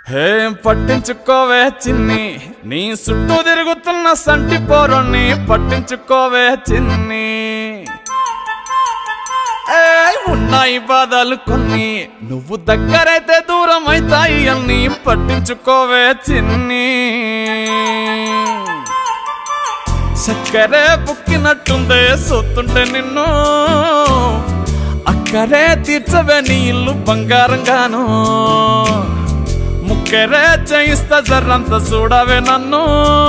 హే పట్టించుకోవే చిన్ని నీ చుట్టూ తిరుగుతున్న సంటి పోరుణ్ణి పట్టించుకోవే చిన్ని ఏయ్, ఉన్నాయి బాధలు కొన్ని నువ్వు దగ్గరైతే దూరం అవుతాయి అన్ని పట్టించుకోవే చిన్ని చక్కరే బుక్కినట్టుందే సొత్తుంటే నిన్ను అక్కరే తీర్చవే నీ ఇల్లు బంగారంగాను ముక్కరే చేయిస్తా జర్రంత చూడవే నన్ను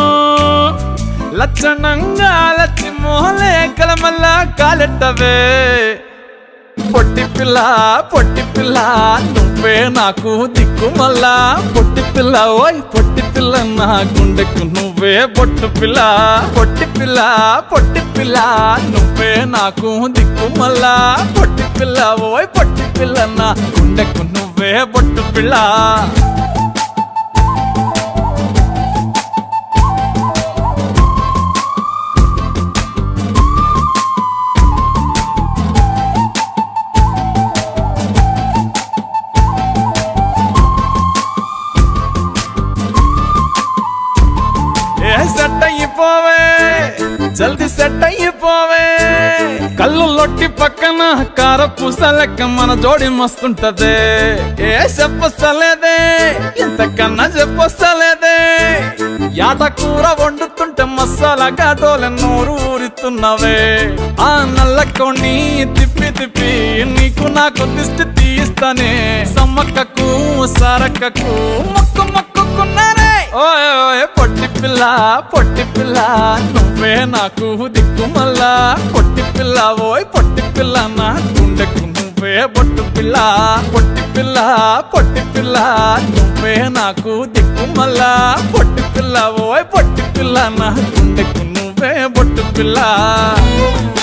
లక్షణంగా లచ్చి మోహలే కలమల్ల కాలెట్టవే పొట్టి పిల్ల పొట్టి పిల్ల నువ్వే నాకు దిక్కు మళ్ళా పొట్టి పిల్ల ఓయ్ పొట్టి పిల్ల నా గుండెకు నువ్వే పొట్టు పిల్ల పొట్టి పిల్ల పొట్టి పిల్ల నువ్వే నాకు దిక్కు మళ్ళా పొట్టి పిల్ల ఓయ్ పొట్టి పిల్ల నా గుండెకు నువ్వే పొట్టు పిల్ల ఏ సెట్ అయిపోవే జల్ది సెట్ అయిపోవే కళ్ళు లొట్టి పక్కన కార పూసలెక్క మన జోడి మస్తుంటదే ఏ చెప్పస్తలేదే ఇంతకన్నా చెప్పస్తలేదే యాట కూర వండుతుంటే మసాలా కాటోలే నోరు ఊరిస్తున్నవే ఆ నల్ల కొన్ని తిప్పి తిప్పి నీకు నాకు దిష్టి తీయిస్తానే సమ్మక్కకు సరక్కకు మొక్కు మొక్కుకున్నానే ఓయ్ ఓయ్ పొట్టి పిల్ల పొట్టి పిల్ల నువ్వే నాకు దిక్కు మళ్ళా పొట్టి పిల్ల ఓయ్ పొట్టి పిల్ల నా గుండెకు నువ్వే పొట్టు పిల్ల పొట్టి పిల్ల పొట్టి పిల్ల నువ్వే నాకు దిక్కు మళ్ళా పొట్టి పిల్ల ఓయ్ పొట్టి పిల్ల నా గుండెకు నువ్వే పొట్టు పిల్ల